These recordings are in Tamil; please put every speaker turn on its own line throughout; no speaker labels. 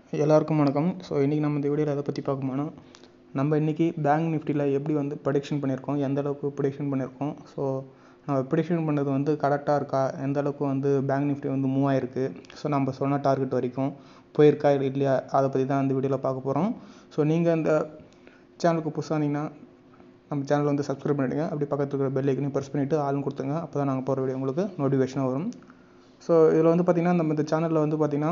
எல்லாருக்கும் வணக்கம் ஸோ இன்றைக்கி நம்ம இந்த வீடியோவில் எதை பற்றி பார்க்க போனால் நம்ம இன்றைக்கி பேங்க் நிஃப்டியில் எப்படி வந்து ப்ரடிக்ஷன் பண்ணியிருக்கோம் எந்த அளவுக்கு ப்ரடிக்ஷன் பண்ணியிருக்கோம் ஸோ நம்ம ப்ரடிக்ஷன் பண்ணது வந்து கரெக்டாக இருக்கா எந்த அளவுக்கு வந்து பேங்க் நிஃப்டி வந்து மூவ் ஆயிருக்கு ஸோ நம்ம சொன்ன டார்கெட் வரைக்கும் போயிருக்கா இல்லையா அதை பற்றி தான் இந்த வீடியோவில் பார்க்க போகிறோம் ஸோ நீங்கள் இந்த சேனலுக்கு புதுசாக இருந்தீங்கன்னா நம்ம சேனல் வந்து சப்ஸ்கிரைப் பண்ணிவிடுங்க அப்படி பக்கத்தில் இருக்கிற பெல் ஐக்கனையும் ப்ரெஸ் பண்ணிவிட்டு ஆளும் கொடுத்துங்க அப்போ தான் நாங்கள் போகிற வீடியோ உங்களுக்கு நோட்டிஃபிகேஷன் வரும் ஸோ இதில் வந்து பார்த்திங்கன்னா நம்ம இந்த சேனலில் வந்து பார்த்திங்கன்னா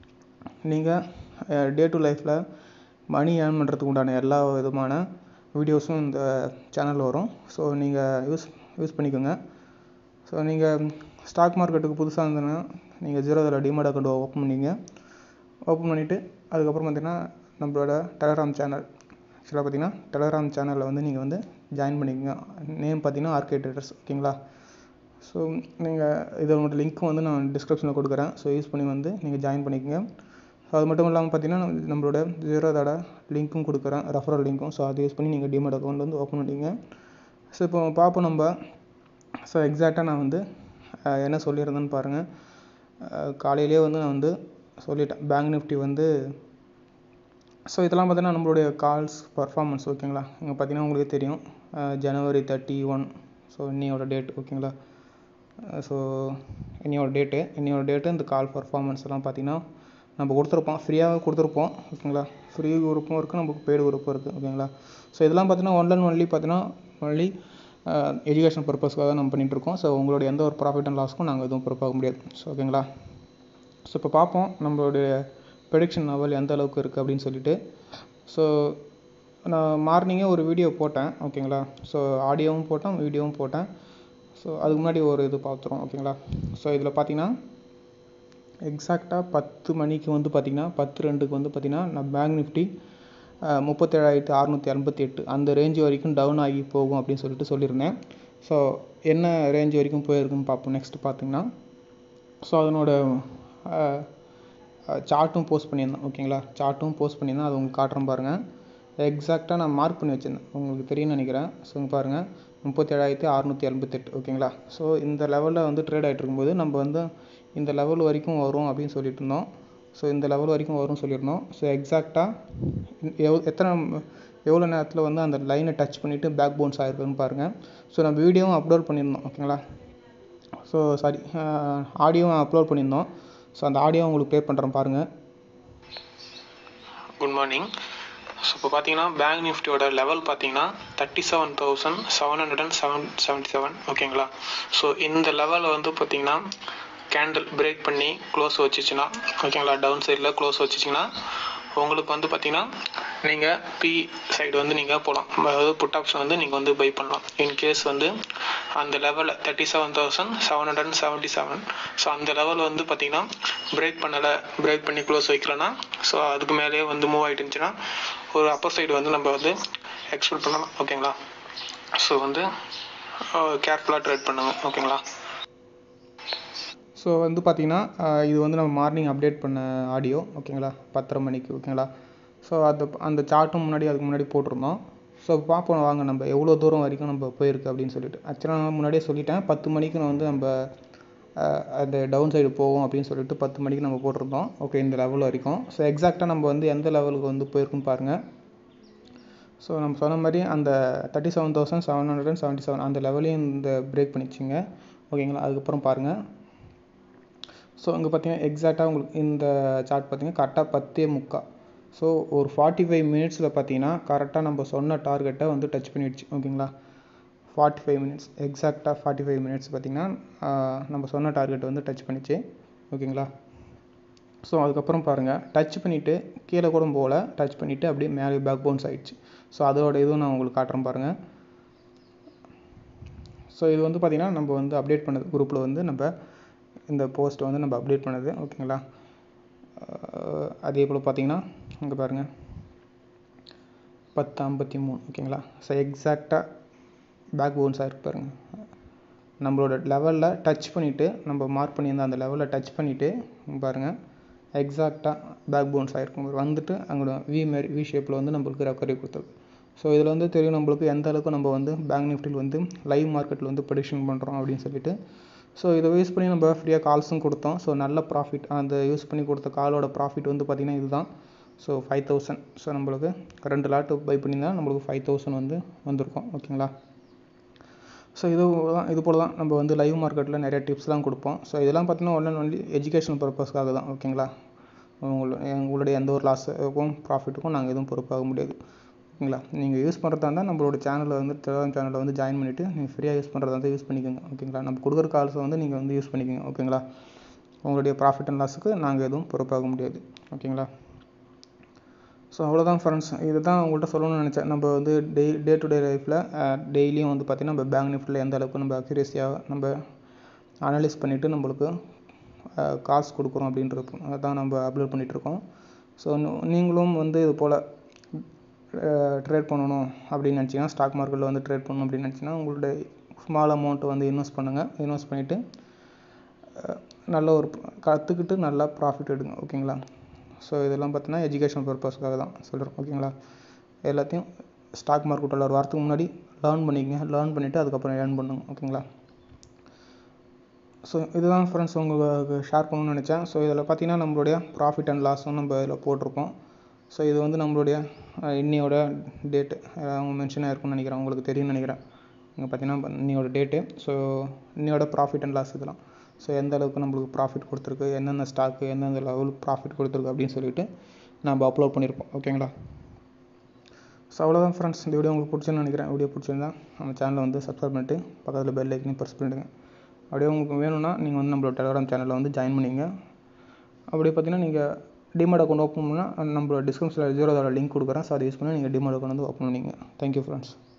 நீங்கள் டே டு லைஃப்பில் மணி ஏர்ன் பண்ணுறதுக்கு உண்டான எல்லா விதமான வீடியோஸும் இந்த சேனலில் வரும் ஸோ நீங்கள் யூஸ் யூஸ் பண்ணிக்கோங்க ஸோ நீங்கள் ஸ்டாக் மார்க்கெட்டுக்கு புதுசாக இருந்ததுன்னா நீங்கள் Zerodha demat account open பண்ணிங்க ஓப்பன் பண்ணிவிட்டு அதுக்கப்புறம் பார்த்திங்கன்னா நம்மளோட டெலகிராம் சேனல் ஆக்சுவலாக பார்த்திங்கன்னா டெலகிராம் சேனலில் வந்து நீங்கள் வந்து ஜாயின் பண்ணிக்கோங்க நேம் பார்த்திங்கன்னா ஆர்கே ட்ரேடர்ஸ் ஓகேங்களா ஸோ நீங்கள் இதோட லிங்க்கும் வந்து நான் டிஸ்கிரிப்ஷனில் கொடுக்குறேன் ஸோ யூஸ் பண்ணி வந்து நீங்கள் ஜாயின் பண்ணிக்கோங்க ஸோ அது மட்டும் இல்லாமல் பார்த்தீங்கன்னா நம்மளோட ஜீரோதோட லிங்க்கும் கொடுக்குறேன் ரெஃபரல் லிங்க்கும் ஸோ அதை யூஸ் பண்ணி நீங்கள் டிமெட் அக்கௌண்ட் வந்து ஓப்பன் பண்ணிங்க ஸோ இப்போ பார்ப்போம் நம்ம ஸோ எக்ஸாக்டாக நான் வந்து என்ன சொல்லியிருந்தேன்னு பாருங்கள் காலையிலேயே வந்து நான் வந்து சொல்லிட்டேன் பேங்க் நிஃப்டி வந்து ஸோ இதெல்லாம் பார்த்தீங்கன்னா நம்மளுடைய கால்ஸ் பர்ஃபார்மன்ஸ் ஓகேங்களா இங்கே பார்த்தீங்கன்னா உங்களுக்கு தெரியும் ஜனவரி தேர்ட்டி ஒன் ஸோ இன்னையோட டேட் ஓகேங்களா ஸோ இன்னையோட டேட்டு இன்னையோட டேட்டு இந்த கால் பர்ஃபார்மன்ஸ் எல்லாம் பார்த்தீங்கன்னா நம்ம கொடுத்துருப்போம் ஃப்ரீயாக கொடுத்துருப்போம் ஓகேங்களா ஃப்ரீ குரூப்பும் இருக்குது நமக்கு பெய்டு குரூப்பும் இருக்குது ஓகேங்களா ஸோ இதெல்லாம் பார்த்தீங்கன்னா ஒன் அண்ட் ஒன்லி பார்த்தீங்கன்னா ஒன்லி எஜுகேஷன் பர்பஸ்க்காக தான் நம்ம பண்ணிகிட்ருக்கோம் ஸோ உங்களோட எந்த ஒரு ப்ராஃபிட் அண்ட் லாஸ்க்கும் நாங்கள் எதுவும் பொறுப்பாக முடியாது ஸோ ஓகேங்களா ஸோ இப்போ பார்ப்போம் நம்மளுடைய ப்ரெடிக்ஷன் லெவல் எந்த அளவுக்கு இருக்குது அப்படின்னு சொல்லிட்டு ஸோ நான் மார்னிங்கே ஒரு வீடியோ போட்டேன் ஓகேங்களா ஸோ ஆடியோவும் போட்டேன் வீடியோவும் போட்டேன் ஸோ அதுக்கு முன்னாடி ஒரு இது பார்த்துருவோம் ஓகேங்களா ஸோ இதில் பார்த்தீங்கன்னா எக்ஸாக்டாக பத்து மணிக்கு வந்து பார்த்திங்கன்னா பத்து ரெண்டுக்கு வந்து பார்த்திங்கன்னா நான் பேங்க் நிஃப்டி முப்பத்தேழாயிரத்தி அறநூற்றி எண்பத்தி எட்டு அந்த ரேஞ்ச் வரைக்கும் டவுன் ஆகி போகும் அப்படின்னு சொல்லிட்டு சொல்லியிருந்தேன் ஸோ என்ன ரேஞ்ச் வரைக்கும் போயிருக்குன்னு பார்ப்போம் நெக்ஸ்ட் பார்த்திங்கன்னா ஸோ அதனோட சார்ட்டும் போஸ்ட் பண்ணியிருந்தேன் ஓகேங்களா சார்ட்டும் போஸ்ட் பண்ணியிருந்தேன் அது உங்களுக்கு காட்டுறேன் பாருங்கள் எக்ஸாக்டாக நான் மார்க் பண்ணி வச்சுருந்தேன் உங்களுக்கு தெரியும்னு நினைக்கிறேன் ஸோ பாருங்கள் முப்பத்தேழாயிரத்தி அறநூற்றி எண்பத்தெட்டு ஓகேங்களா ஸோ இந்த லெவலில் வந்து ட்ரேட் ஆகிட்டு இருக்கும்போது நம்ம வந்து இந்த லெவல் வரைக்கும் வரும் அப்படின்னு சொல்லிட்டு இருந்தோம் ஸோ இந்த லெவல் வரைக்கும் வரும்னு சொல்லியிருந்தோம் ஸோ எக்ஸாக்டாக எவ் எத்தனை எவ்வளோ நேரத்தில் வந்து அந்த லைனை டச் பண்ணிவிட்டு பேக் போன்ஸ் ஆகிருக்குன்னு பாருங்கள் ஸோ நம்ம வீடியோவும் அப்லோட் பண்ணியிருந்தோம் ஓகேங்களா ஸோ சாரி ஆடியோவும் அப்லோட் பண்ணியிருந்தோம் ஸோ அந்த ஆடியோ உங்களுக்கு ப்ளே பண்ணுறேன் பாருங்கள்
குட் மார்னிங் ஸோ இப்போ பார்த்தீங்கன்னா பேங்க் நிஃப்டியோட லெவல் பார்த்தீங்கன்னா thirty seven thousand seven hundred and seven seventy seven ஓகேங்களா ஸோ இந்த லெவலில் வந்து பார்த்தீங்கன்னா கேண்டில் பிரேக் பண்ணி க்ளோஸ் வச்சுச்சுன்னா ஓகேங்களா டவுன் சைடில் க்ளோஸ் வச்சுச்சிங்கன்னா உங்களுக்கு வந்து பார்த்தீங்கன்னா நீங்கள் பி சைடு வந்து நீங்கள் போகலாம் அதாவது புட் ஆப்ஷன் வந்து நீங்கள் வந்து பை பண்ணலாம் இன்கேஸ் வந்து அந்த லெவலில் thirty seven thousand seven hundred and seventy seven so அந்த லெவல் வந்து பார்த்தீங்கன்னா பிரேக் பண்ணலை பிரேக் பண்ணி க்ளோஸ் வைக்கலன்னா ஸோ அதுக்கு மேலேயே வந்து மூவ் ஆகிட்டு இருந்துச்சுன்னா ஒரு அப்பர் சைடு வந்து நம்ம வந்து எக்ஸ்பெக்ட் பண்ணலாம் ஓகேங்களா ஸோ வந்து கேர்ஃபுல்லாக ட்ரேட் பண்ணுங்கள் ஓகேங்களா
ஸோ வந்து பார்த்திங்கன்னா இது வந்து நம்ம மார்னிங் அப்டேட் பண்ண ஆடியோ ஓகேங்களா பத்தரை மணிக்கு ஓகேங்களா ஸோ அந்த அந்த சார்ட்டும் முன்னாடி அதுக்கு முன்னாடி போட்டிருந்தோம் ஸோ பார்ப்போம் வாங்க நம்ம எவ்வளோ தூரம் வரைக்கும் நம்ம போயிருக்கு அப்படின்னு சொல்லிட்டு ஆக்சுவலாக நான் முன்னாடியே சொல்லிட்டேன் பத்து மணிக்கு நான் வந்து நம்ம அந்த டவுன் சைடு போவோம் அப்படின்னு சொல்லிட்டு பத்து மணிக்கு நம்ம போட்டிருந்தோம் ஓகே இந்த லெவல் வரைக்கும் ஸோ எக்ஸாக்டாக நம்ம வந்து எந்த லெவலுக்கு வந்து போயிருக்குன்னு பாருங்கள் ஸோ நம்ம சொன்ன மாதிரி அந்த thirty seven thousand seven hundred and seventy seven அந்த லெவலையும் இந்த பிரேக் பண்ணிச்சிங்க ஓகேங்களா அதுக்கப்புறம் பாருங்கள் ஸோ இங்கே பார்த்தீங்கன்னா எக்ஸாக்டாக உங்களுக்கு இந்த சார்ட் பார்த்தீங்கன்னா கரெக்டாக பத்தே முக்கா ஸோ ஒரு ஃபார்ட்டி ஃபைவ் மினிட்ஸில் பார்த்தீங்கன்னா கரெக்டாக நம்ம சொன்ன டார்கெட்டை வந்து டச் பண்ணிடுச்சு ஓகேங்களா ஃபார்ட்டி ஃபைவ் மினிட்ஸ் எக்ஸாக்டாக ஃபார்ட்டி ஃபைவ் மினிட்ஸ் பார்த்திங்கன்னா நம்ம சொன்ன டார்கெட் வந்து டச் பண்ணிச்சு ஓகேங்களா ஸோ அதுக்கப்புறம் பாருங்கள் டச் பண்ணிவிட்டு கீழே கூட போகல டச் பண்ணிவிட்டு அப்படியே மேலே பேக் பவுன்ஸ் ஆகிடுச்சு ஸோ அதோட இதுவும் நான் உங்களுக்கு காட்டுறேன் பாருங்கள் ஸோ இது வந்து பார்த்திங்கன்னா நம்ம வந்து அப்டேட் பண்ணது குரூப்பில் வந்து நம்ம இந்த போஸ்ட்டை வந்து நம்ம அப்டேட் பண்ணது ஓகேங்களா அதே போல் பார்த்தீங்கன்னா இங்கே பாருங்கள் பத்து ஐம்பத்தி மூணு ஓகேங்களா ஸோ எக்ஸாக்டாக பேக் போன்ஸாக இருக்கு பாருங்கள் நம்மளோட லெவலில் டச் பண்ணிவிட்டு நம்ம மார்க் பண்ணியிருந்த அந்த லெவலில் டச் பண்ணிவிட்டு பாருங்கள் எக்ஸாக்டாக பேக் போன்ஸ் ஆகிருக்கும் வந்துட்டு அங்கே வி மாரி வி ஷேப்பில் வந்து நம்மளுக்கு ரெக்கவரி கொடுத்தது ஸோ இதில் வந்து தெரியும் நம்மளுக்கு எந்த அளவுக்கு நம்ம வந்து பேங்க் நிஃப்டியில் வந்து லைவ் மார்க்கெட்டில் வந்து ப்ரெடிக்ஷன் பண்ணுறோம் அப்படின்னு சொல்லிட்டு ஸோ இதை யூஸ் பண்ணி நம்ம ஃப்ரீயாக கால்ஸும் கொடுத்தோம் ஸோ நல்ல ப்ராஃபிட் அந்த யூஸ் பண்ணி கொடுத்த காலோட ப்ராஃபிட் வந்து பார்த்திங்கன்னா இதுதான் ஸோ ஃபைவ் தௌசண்ட் ஸோ நம்மளுக்கு ரெண்டு லாட்டு பை பண்ணியிருந்தா நம்மளுக்கு ஃபைவ் தௌசண்ட் வந்து வந்திருக்கும் ஓகேங்களா ஸோ இது தான் இது போல் தான் நம்ம வந்து லைவ் மார்க்கெட்டில் நிறைய டிப்ஸ்லாம் கொடுப்போம் ஸோ இதெல்லாம் பார்த்தீங்கன்னா ஒன் அண்ட் ஒன்லி எஜுகேஷன் பர்பஸ்க்காக தான் ஓகேங்களா உங்களு உங்களுடைய எந்த ஒரு லாஸுக்கும் ப்ராஃபிட்டுக்கும் நாங்கள் எதுவும் பொறுப்பாக முடியாது ஓகேங்களா நீங்கள் யூஸ் பண்ணுறதா இருந்தால் நம்மளோட சேனலில் வந்து டெலிகிராம் சேனலில் வந்து ஜாயின் பண்ணிவிட்டு நீங்கள் ஃப்ரீயாக யூஸ் பண்ணுறதா இருந்தால் யூஸ் பண்ணிக்கோங்க ஓகேங்களா நம்ம கொடுக்குற கால்ஸை வந்து நீங்கள் வந்து யூஸ் பண்ணிக்கோங்க ஓகேங்களா உங்களுடைய ப்ராஃபிட் அண்ட் லாஸுக்கு நாங்கள் எதுவும் பொறுப்பாக முடியாது ஓகேங்களா ஸோ அவ்வளோதான் ஃப்ரெண்ட்ஸ் இது தான் உங்கள்கிட்ட சொல்லணும்னு நினச்சேன் நம்ம வந்து டெய் டே டு டே லைஃப்பில் டெய்லியும் வந்து பார்த்திங்கன்னா நம்ம பேங்க் நிஃப்டியில் எந்த அளவுக்கு நம்ம அக்யூரேசியாக நம்ம அனலைஸ் பண்ணிவிட்டு நம்மளுக்கு காசு கொடுக்குறோம் அப்படின்றது அதான் நம்ம அப்லோட் பண்ணிகிட்ருக்கோம் ஸோ நீங்களும் வந்து இது போல் ட்ரேட் பண்ணணும் அப்படின்னு நினச்சிங்கன்னா ஸ்டாக் மார்க்கெட்டில் வந்து ட்ரேட் பண்ணணும் அப்படின்னு நினச்சிங்கன்னா உங்களுடைய ஸ்மால் அமௌண்ட்டு வந்து இன்வெஸ்ட் பண்ணுங்கள் இன்வெஸ்ட் பண்ணிவிட்டு நல்ல ஒரு கற்றுக்கிட்டு நல்லா ப்ராஃபிட் எடுங்க ஓகேங்களா ஸோ இதெல்லாம் பார்த்தீங்கன்னா எஜுகேஷன் பர்பஸ்க்காக தான் சொல்கிறேன் ஓகேங்களா எல்லாத்தையும் ஸ்டாக் மார்க்கெட்டில் ஒரு வாரத்துக்கு முன்னாடி லேர்ன் பண்ணிக்கங்க லேர்ன் பண்ணிவிட்டு அதுக்கப்புறம் ஏர்ன் பண்ணுங்க ஓகேங்களா ஸோ இதுதான் ஃப்ரெண்ட்ஸ் உங்களுக்கு ஷேர் பண்ணணும்னு நினச்சேன் ஸோ இதில் பார்த்தீங்கன்னா நம்மளுடைய ப்ராஃபிட் அண்ட் லாஸும் நம்ம இதில் போட்டிருப்போம் ஸோ இது வந்து நம்மளுடைய இன்னியோட டேட்டு அவங்க மென்ஷன் ஆயிருக்கும்னு நினைக்கிறேன் உங்களுக்கு தெரியும்னு நினைக்கிறேன் இங்கே பார்த்தீங்கன்னா இன்னியோட டேட்டு ஸோ இன்னியோட ப்ராஃபிட் அண்ட் லாஸ் இதெல்லாம் ஸோ எந்த அளவுக்கு நம்மளுக்கு ப்ராஃபிட் கொடுத்துருக்கு எந்தெந்த ஸ்டாக்கு எந்தெந்த லெவலுக்கு ப்ராஃபிட் கொடுத்துருக்கு அப்படின்னு சொல்லிட்டு நம்ம அப்லோட் பண்ணியிருப்போம் ஓகேங்களா ஸோ அவ்வளோதான் ஃப்ரெண்ட்ஸ் இந்த வீடியோ உங்களுக்கு பிடிச்சுன்னு நினைக்கிறேன் வீடியோ பிடிச்சிருந்தா நம்ம சேனலை வந்து சப்ஸ்கிரைப் பண்ணிட்டு பக்கத்தில் பெல் ஐக்கனையும் ப்ரெஸ் பண்ணிவிடுங்க அப்படியே உங்களுக்கு வேணும்னா நீங்கள் வந்து நம்மளோட டெலிகிராம் சேனலில் வந்து ஜாயின் பண்ணிங்க அப்படியே பார்த்தீங்கன்னா நீங்கள் டிமார்ட் அக்கௌண்ட் ஓப்பன் பண்ணால் நம்மளோட டிஸ்கிரிப்ஷனில் ஜீரோதோட லிங்க் கொடுக்குறேன் ஸோ அதை யூஸ் பண்ணி நீங்கள் டிமார்ட் அக்கௌண்ட் வந்து ஓப்பன் பண்ணிங்க தேங்க்யூ ஃப்ரெண்ட்ஸ்